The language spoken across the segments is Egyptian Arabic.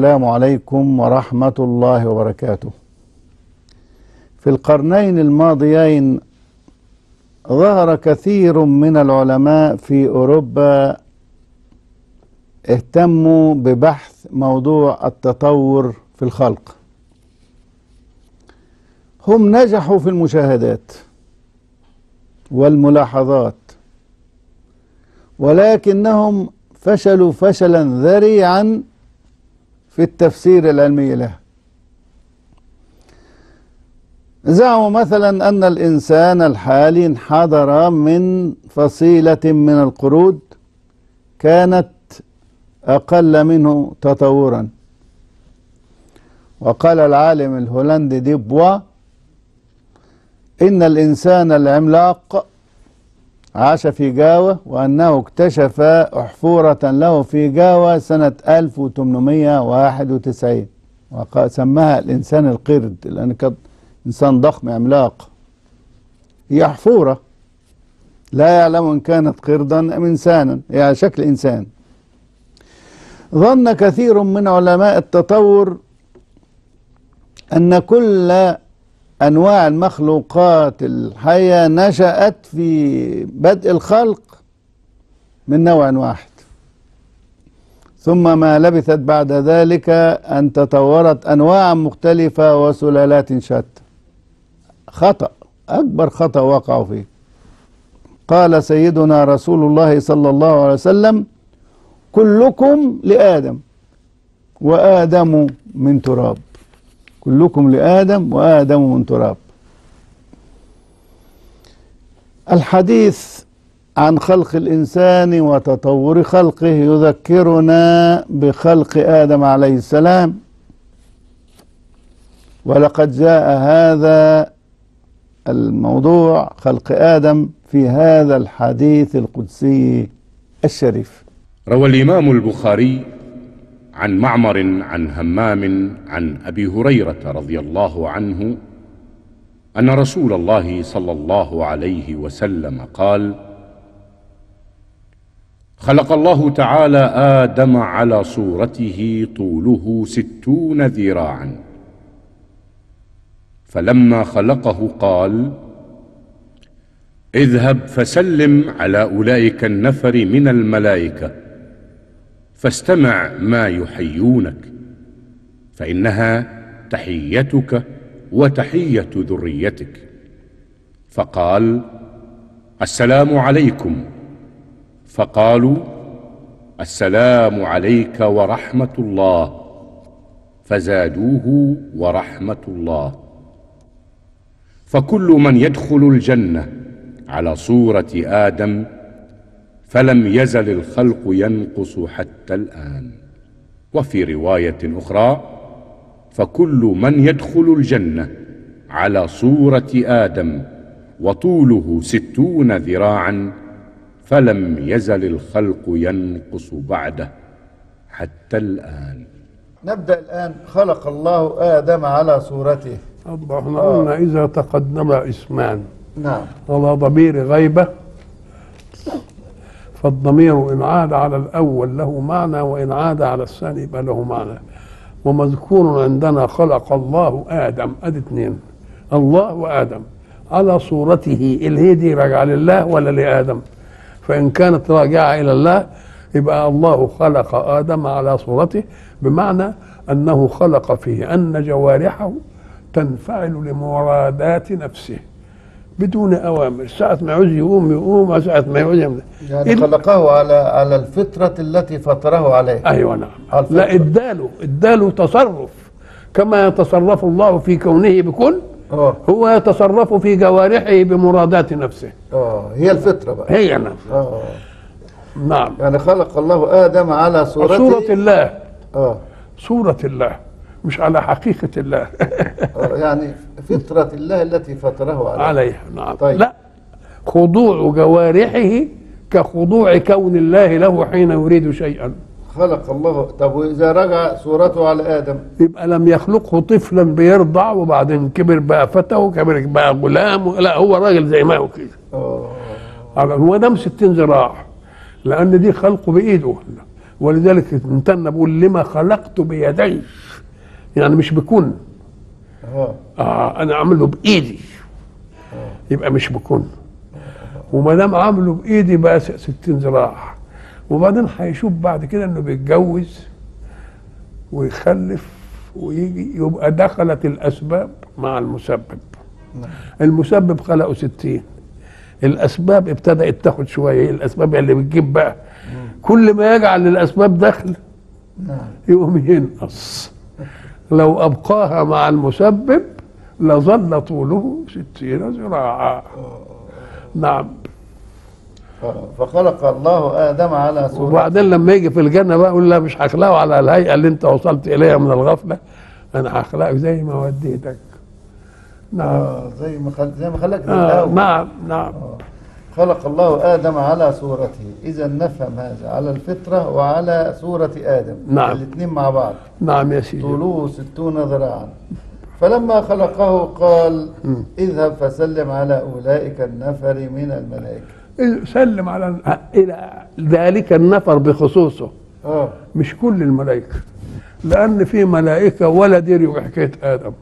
السلام عليكم ورحمة الله وبركاته. في القرنين الماضيين ظهر كثير من العلماء في أوروبا اهتموا ببحث موضوع التطور في الخلق. هم نجحوا في المشاهدات والملاحظات ولكنهم فشلوا فشلا ذريعا في التفسير العلمي له زعموا مثلا أن الإنسان الحالي انحدر من فصيلة من القرود كانت أقل منه تطورا وقال العالم الهولندي ديبوا إن الإنسان العملاق عاش في جاوة وأنه اكتشف أحفورة له في جاوة سنة 1891 وسماها الإنسان القرد لأن كان إنسان ضخم عملاق هي أحفورة لا يعلم إن كانت قردا أم إنسانا هي على شكل إنسان ظن كثير من علماء التطور أن كل أنواع المخلوقات الحية نشأت في بدء الخلق من نوع واحد ثم ما لبثت بعد ذلك أن تطورت أنواع مختلفة وسلالات شتى خطأ أكبر خطأ وقعوا فيه قال سيدنا رسول الله صلى الله عليه وسلم كلكم لآدم وآدم من تراب كلكم لآدم وآدم من تراب الحديث عن خلق الإنسان وتطور خلقه يذكرنا بخلق آدم عليه السلام ولقد جاء هذا الموضوع خلق آدم في هذا الحديث القدسي الشريف روى الإمام البخاري عن معمر عن همام عن ابي هريره رضي الله عنه ان رسول الله صلى الله عليه وسلم قال خلق الله تعالى ادم على صورته طوله ستون ذراعا فلما خلقه قال اذهب فسلم على اولئك النفر من الملائكه فاستمع ما يحيونك فانها تحيتك وتحيه ذريتك فقال السلام عليكم فقالوا السلام عليك ورحمه الله فزادوه ورحمه الله فكل من يدخل الجنه على صوره ادم فلم يزل الخلق ينقص حتى الآن وفي رواية أخرى فكل من يدخل الجنة على صورة آدم وطوله ستون ذراعا فلم يزل الخلق ينقص بعده حتى الآن نبدأ الآن خلق الله آدم على صورته الله احنا قلنا إذا تقدم اسمان نعم على ضمير غيبة فالضمير إن عاد على الأول له معنى وإن عاد على الثاني يبقى له معنى ومذكور عندنا خلق الله آدم أدي اتنين الله وآدم على صورته اللي هي دي راجعة لله ولا لآدم فإن كانت راجعة إلى الله يبقى الله خلق آدم على صورته بمعنى أنه خلق فيه أن جوارحه تنفعل لمرادات نفسه بدون اوامر ساعه ما يعوز يقوم يقوم وساعه ما يعوز يعمل يعني إل- خلقه على على الفطرة التي فطره عليها ايوه نعم على الفطرة. لا اداله اداله تصرف كما يتصرف الله في كونه بكل اه هو يتصرف في جوارحه بمرادات نفسه اه هي الفطرة بقى هي نعم اه نعم يعني خلق الله آدم على صورته صورة الله اه صورة الله مش على حقيقة الله آه، يعني فطرة الله التي فطره عليها عليها نعم طيب. لا خضوع جوارحه كخضوع كون الله له حين يريد شيئا خلق الله طب وإذا رجع صورته على آدم يبقى لم يخلقه طفلا بيرضع وبعدين كبر بقى فتى وكبر بقى غلام لا هو راجل زي ما هو كده اه هو دام 60 ذراع لان دي خلقه بايده ولذلك امتن بقول لما خلقت بيدي يعني مش بكون اه اه انا اعمله بايدي يبقى مش بكون وما دام عامله بايدي بقى 60 ذراع وبعدين هيشوف بعد كده انه بيتجوز ويخلف ويجي يبقى دخلت الاسباب مع المسبب نعم. المسبب خلقه 60 الاسباب ابتدات تاخد شويه الاسباب اللي بتجيب بقى كل ما يجعل للاسباب دخل نعم يقوم ينقص لو أبقاها مع المسبب لظل طوله ستين ذراعا نعم ف- فخلق الله ادم على صورته وبعدين لما يجي في الجنة بقى يقول لا مش هخلقه على الهيئة اللي انت وصلت إليها من الغفلة أنا هخلقك زي ما وديتك نعم آه زي ما خل... زي ما خلقت آه الأول. نعم نعم خلق الله آدم على صورته إذا نفهم هذا على الفطرة وعلى صورة آدم نعم. الاثنين مع بعض نعم يا سيدي طوله ستون ذراعا فلما خلقه قال اذهب فسلم على أولئك النفر من الملائكة سلم على ال- إلى ذلك النفر بخصوصه آه مش كل الملائكة لأن في ملائكة ولا دريوا بحكاية آدم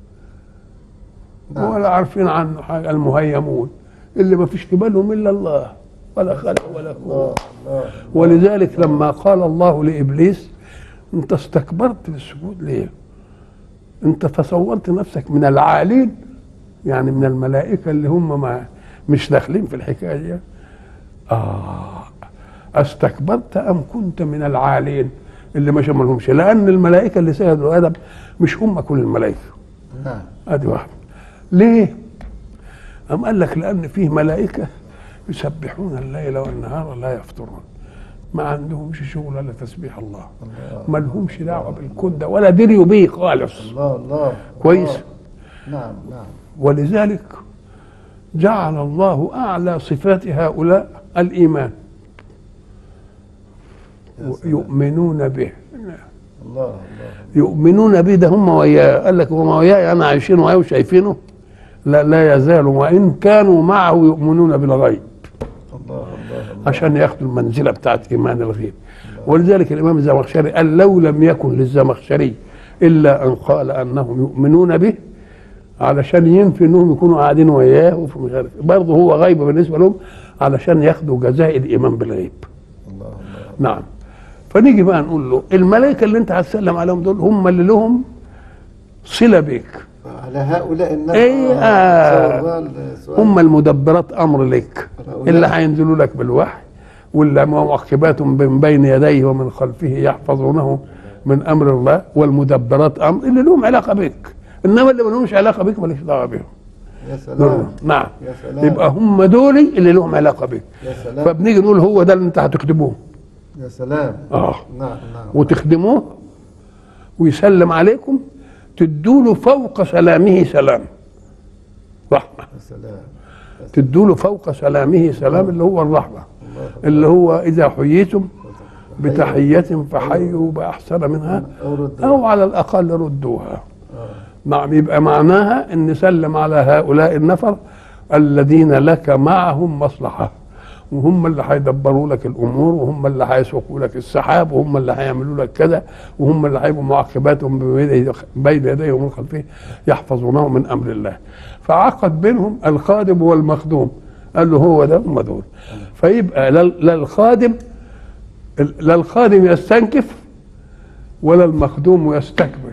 نعم. ولا عارفين عنه حاجة المهيمون اللي ما فيش في بالهم إلا الله ولا خلق ولا كون الله الله ولذلك لما قال الله لإبليس أنت استكبرت بالسجود ليه؟ أنت تصورت نفسك من العالين يعني من الملائكة اللي هم ما مش داخلين في الحكاية دي آه استكبرت أم كنت من العالين اللي ما شملهمش لأن الملائكة اللي سجدوا آدم مش هم كل الملائكة نعم ادي واحد ليه أم قال لك لأن فيه ملائكة يسبحون الليل والنهار لا يفترون ما عندهمش شغل الا تسبيح الله الله ما لهمش دعوه بالكون ده ولا دريوا بيه خالص الله الله كويس الله. نعم نعم ولذلك جعل الله اعلى صفات هؤلاء الايمان يا سلام. يؤمنون به الله الله يؤمنون به ده هم وياه قال لك هم وياه انا عايشين وياه وشايفينه لا لا يزالوا وان كانوا معه يؤمنون بالغيب الله الله الله عشان ياخدوا المنزله بتاعت ايمان الغيب ولذلك الامام الزمخشري قال لو لم يكن للزمخشري الا ان قال انهم يؤمنون به علشان ينفي انهم يكونوا قاعدين وياه وفي مش عارف برضه هو غيب بالنسبه لهم علشان ياخدوا جزاء الايمان بالغيب الله الله نعم فنيجي بقى نقول له الملائكه اللي انت هتسلم عليهم دول هم اللي لهم صله بك على هؤلاء الناس إيه، آه. سؤال سؤال هم المدبرات امر لك هؤلاء. اللي هينزلوا لك بالوحي واللي معقبات من بين يديه ومن خلفه يحفظونه من امر الله والمدبرات امر اللي لهم علاقه بك انما اللي ما لهمش علاقه بك مالكش دعوه بهم يا سلام نعم يا سلام يبقى هم دول اللي لهم علاقه بك يا سلام فبنيجي نقول هو ده اللي انت هتكتبوه يا سلام اه نعم نعم وتخدموه ويسلم عليكم تدوا له فوق سلامه سلام رحمه يا سلام تدوا له فوق سلامه سلام اللي هو الرحمه الله اللي هو اذا حييتم بتحيه فحيوا باحسن منها أورد او على الاقل ردوها آه. نعم يبقى معناها ان سلم على هؤلاء النفر الذين لك معهم مصلحه وهم اللي هيدبروا لك الامور وهم اللي هيسوقوا لك السحاب وهم اللي هيعملوا لك كذا وهم اللي هيبقوا معقباتهم بين بين يديه ومن خلفه يحفظونه من امر الله فعقد بينهم الخادم والمخدوم قال له هو ده هم دول فيبقى لا لا الخادم لا الخادم يستنكف ولا المخدوم يستكبر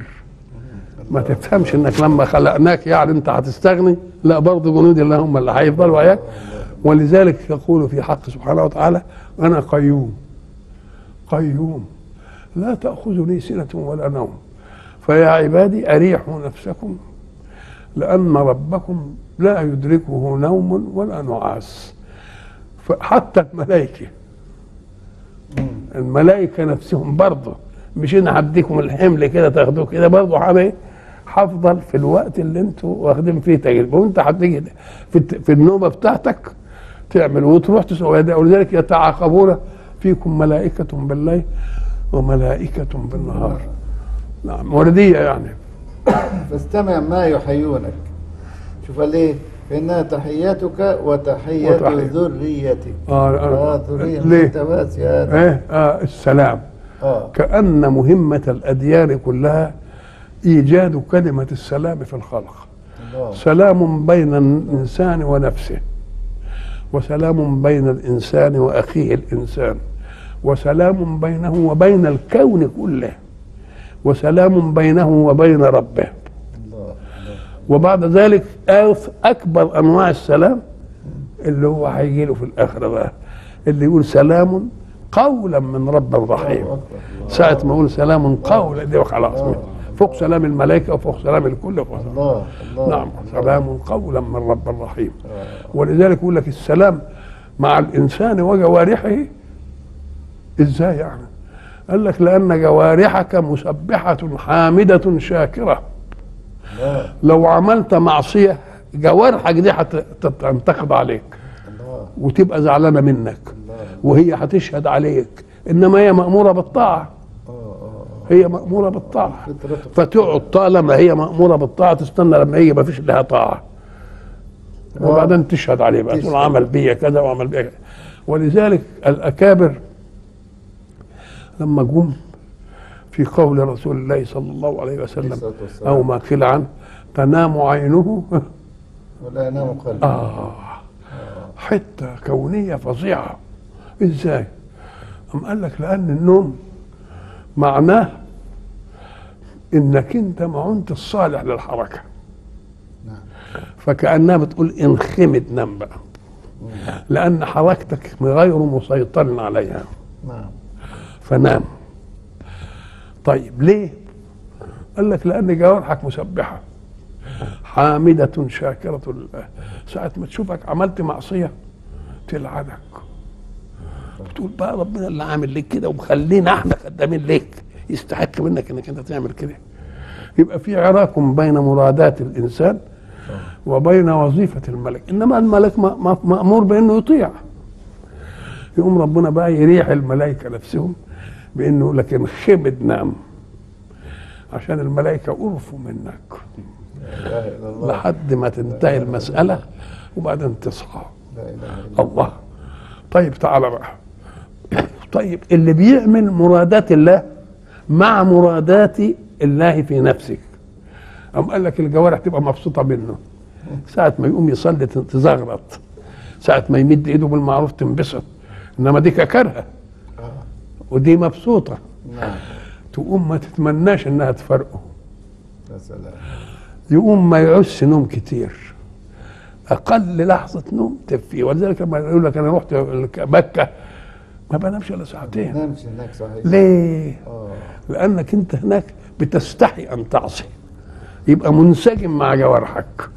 ما تفهمش انك لما خلقناك يعني انت هتستغني لا برضه جنود الله هم اللي هيفضلوا وياك ولذلك يقول في حق سبحانه وتعالى انا قيوم قيوم لا تاخذني سنه ولا نوم فيا عبادي اريحوا نفسكم لان ربكم لا يدركه نوم ولا نعاس فحتى الملائكه الملائكه نفسهم برضه مش انا هديكم الحمل كده تاخدوه كده برضه حبايبي هفضل في الوقت اللي انتوا واخدين فيه تجربه وانت هتيجي في الت- في النوبه بتاعتك تعمل وتروح تسوي ده ولذلك يتعاقبون فيكم ملائكة بالليل وملائكة بالنهار نعم وردية يعني فاستمع ما يحيونك شوف قال ايه فإنها تحياتك وتحية وتحية. ذريتك آه آه آه ذرية ليه؟ أنت بس يا آدم إيه آه السلام آه كأن مهمة الأديان كلها إيجاد كلمة السلام في الخلق الله سلام بين الإنسان ونفسه وسلام بين الإنسان وأخيه الإنسان وسلام بينه وبين الكون كله وسلام بينه وبين ربه الله الله وبعد ذلك أف- أكبر أنواع السلام اللي هو هيجي له في الآخرة بقى اللي يقول سلام قولا من رب رحيم الله أكبر الله ساعة ما أقول سلام قولا دي خلاص فوق سلام الملائكة وفوق سلام الكل وفوق سلام. الله الله نعم سلام قولا من رب رحيم ولذلك يقول لك السلام مع الإنسان وجوارحه إزاي يعني قال لك لأن جوارحك مسبحة حامدة شاكرة الله لو عملت معصية جوارحك دي هتنتقد عليك الله وتبقى زعلانة منك الله وهي هتشهد عليك إنما هي مأمورة بالطاعة آه آه هي مأمورة بالطاعة فطرته فتقعد طالما هي مأمورة بالطاعة تستنى لما يجي ما فيش لها طاعة وبعدين تشهد عليه بقى تقول تشهد. عمل بيا كذا وعمل بيا كذا ولذلك الأكابر لما جم في قول رسول الله صلى الله عليه عليه وسلم الصلاة والسلام. أو ما قيل عنه تنام عينه ولا ينام قلبه آه حتة كونية فظيعة إزاي؟ أم قال لك لأن النوم معناه إنك أنت معنت الصالح للحركة نعم فكأنها بتقول انخمد نام بقى لأن حركتك غير مسيطر عليها نعم فنام طيب ليه قال لك لان جوارحك مسبحه حامدة شاكرة لله ساعة ما تشوفك عملت معصية تلعنك بتقول بقى ربنا اللي عامل ليك كده ومخلينا احنا خدامين ليك يستحق منك انك انت تعمل كده يبقى في عراك بين مرادات الانسان وبين وظيفة الملك انما الملك م- م- مأمور بانه يطيع يقوم ربنا بقى يريح الملائكة نفسهم بانه لكن خمد نام عشان الملائكة قرفوا منك لا اله الا الله لحد ما تنتهي المسألة وبعدين تصحى لا اله الا الله الله طيب تعالى بقى طيب اللي بيعمل مرادات الله مع مرادات الله في نفسك أم قال لك الجوارح تبقى مبسوطة منه ساعة ما يقوم يصلي تزغرط ساعة ما يمد ايده بالمعروف تنبسط انما دي كرهة ودي مبسوطة نعم تقوم ما تتمناش انها تفرقه يا سلام يقوم ما يعوزش نوم كتير اقل لحظه نوم تكفيه ولذلك لما يقول لك انا رحت مكه ما بنامش الا ساعتين نامش هناك صحيح ليه؟ اه لانك انت هناك بتستحي ان تعصي يبقى منسجم مع جوارحك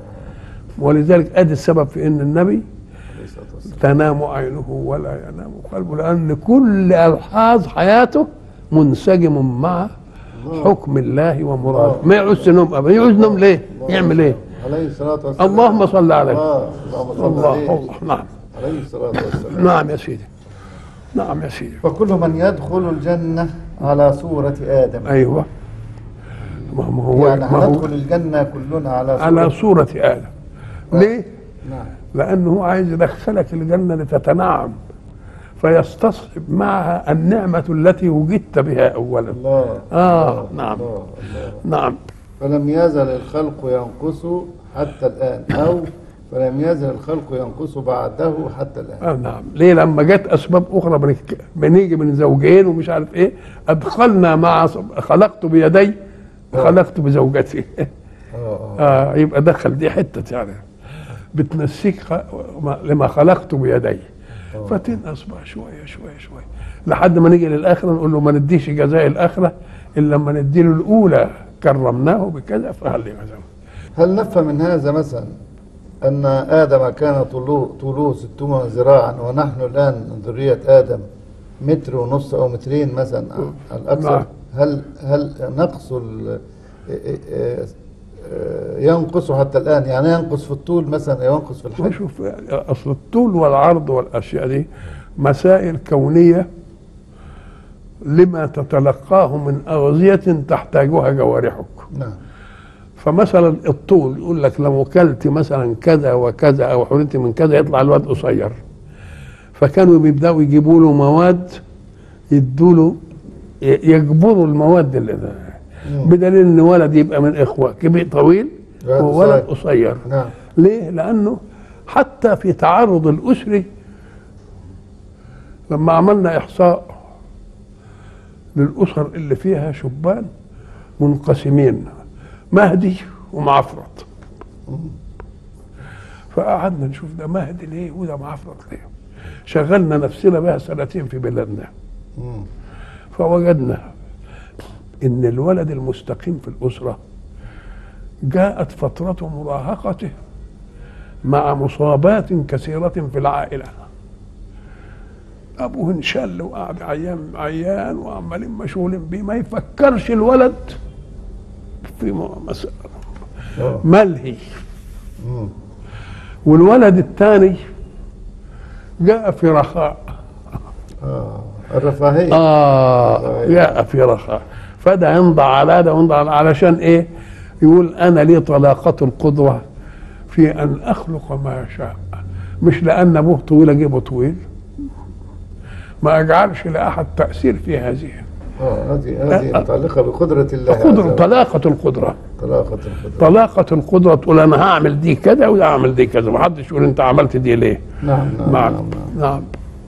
ولذلك ادي السبب في ان النبي عليه الصلاه والسلام تنام عينه ولا ينام قلبه لان كل الحاظ حياته منسجم مع حكم الله ومراده ما يعوز نوم ابدا يعوز نوم ليه؟ يعمل ايه؟ عليه الصلاه والسلام اللهم صل عليه الله اللهم صل الله عليه الله نعم عليه الصلاه والسلام نعم يا سيدي نعم يا سيدي فكل من يدخل الجنه على صوره ادم ايوه ما ما هو يعني ما هو هندخل الجنه كلنا على صوره على صورة آدم ليه؟ نعم لأنه هو عايز يدخلك الجنة لتتنعم فيستصحب معها النعمة التي وجدت بها أولا الله آه، الله نعم. الله الله نعم فلم يزل الخلق ينقص حتى الآن أو فلم يزل الخلق ينقص بعده حتى الآن آه نعم ليه لما جت أسباب أخرى بنك- بنيجي من زوجين ومش عارف إيه أدخلنا مع صب- خلقت بيدي خلقت بزوجتي آه آه. آه يبقى دخل دي حتة يعني بتنسيك خ... ما- لما خلقت بيدي فتنقص بقى شوية شوية شوية لحد ما نيجي للآخرة نقول له ما نديش جزاء الآخرة إلا لما نديله الأولى كرمناه بكذا فهل جزاء هل نفهم من هذا مثلا أن آدم كان طوله طوله 600 ذراعا ونحن الآن ذرية آدم متر ونص أو مترين مثلا الأكثر نعم. هل هل نقص ال- ينقص حتى الآن يعني ينقص في الطول مثلا أو ينقص في الحجم شوف أصل الطول والعرض والأشياء دي مسائل كونية لما تتلقاه من أغذية تحتاجها جوارحك نعم فمثلا الطول يقول لك لو اكلت مثلا كذا وكذا او حرمت من كذا يطلع الواد قصير فكانوا بيبداوا يجيبوا له مواد يدوا له يجبروا المواد اللي ده بدليل ان ولد يبقى من اخوه كبير طويل ولد وولد قصير. قصير نعم ليه؟ لأنه حتى في تعرض الأسري لما عملنا إحصاء للأسر اللي فيها شبان منقسمين مهدي ومعفرط فقعدنا نشوف ده مهدي ليه وده معفرط ليه شغلنا نفسنا بها سنتين في بلادنا مم. فوجدنا ان الولد المستقيم في الاسره جاءت فتره مراهقته مع مصابات كثيره في العائله ابوه انشل وقعد عيان عيان وعمالين مشغولين بيه ما يفكرش الولد في م- مسألة آه. ملهي مم. والولد الثاني جاء في رخاء آه. الرفاهية اه جاء في رخاء فده ينضع على ده وينضع على علشان ايه يقول انا لي طلاقة القدرة في ان اخلق ما شاء مش لان ابوه طويل اجيبه طويل ما اجعلش لاحد تاثير في هذه اه هذه هذه متعلقة بقدرة الله عز قدرة وجل. طلاقة القدرة طلاقة القدرة طلاقة القدرة تقول انا هعمل دي كذا وده هعمل دي كذا ما حدش يقول انت عملت دي ليه نعم نعم نعم نعم, نعم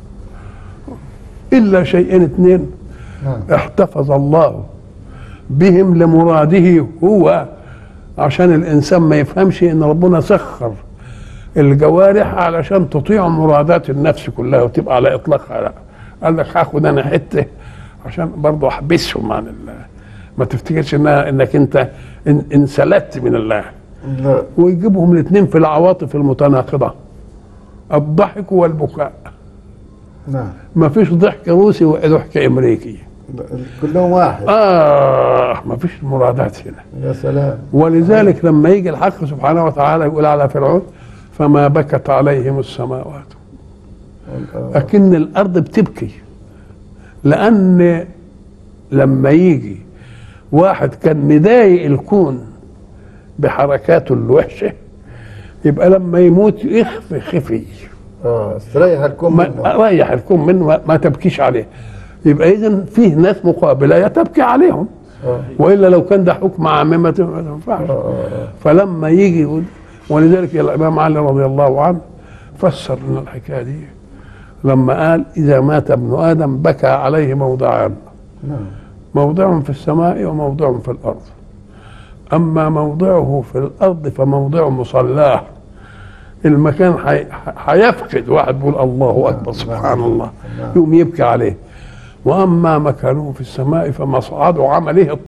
الا شيئين اثنين نعم. احتفظ الله بهم لمراده هو عشان الانسان ما يفهمش ان ربنا سخر الجوارح علشان تطيع مرادات النفس كلها وتبقى على اطلاقها لا قال لك هاخد انا حته عشان برضه احبسهم عن الله ما تفتكرش انها انك انت ان انسلت من الله لا ويجيبهم الاثنين في العواطف المتناقضه الضحك والبكاء نعم ما فيش ضحك روسي وضحك امريكي كلهم واحد اه ما فيش مرادات هنا يا سلام ولذلك لما يجي الحق سبحانه وتعالى يقول على فرعون فما بكت عليهم السماوات آه. لكن الارض بتبكي لان لما يجي واحد كان مضايق الكون بحركاته الوحشه يبقى لما يموت يخفي خفي اه استريح الكون ما منه. ريح الكون منه ما- ما تبكيش عليه يبقى اذا فيه ناس مقابله يا تبكي عليهم آه. والا لو كان ده حكم عام ما تنفع- ما تنفعش آه، آه. فلما يجي يقول ولذلك الامام علي رضي الله عنه فسر لنا الحكايه دي لما قال اذا مات ابن ادم بكى عليه موضعان نعم موضع في السماء وموضع في الارض اما موضعه في الارض فموضع مصلاه المكان حي- حيفقد واحد بيقول الله اكبر سبحان الله نعم. يقوم يبكي عليه واما مكانه في السماء فمصعد عمله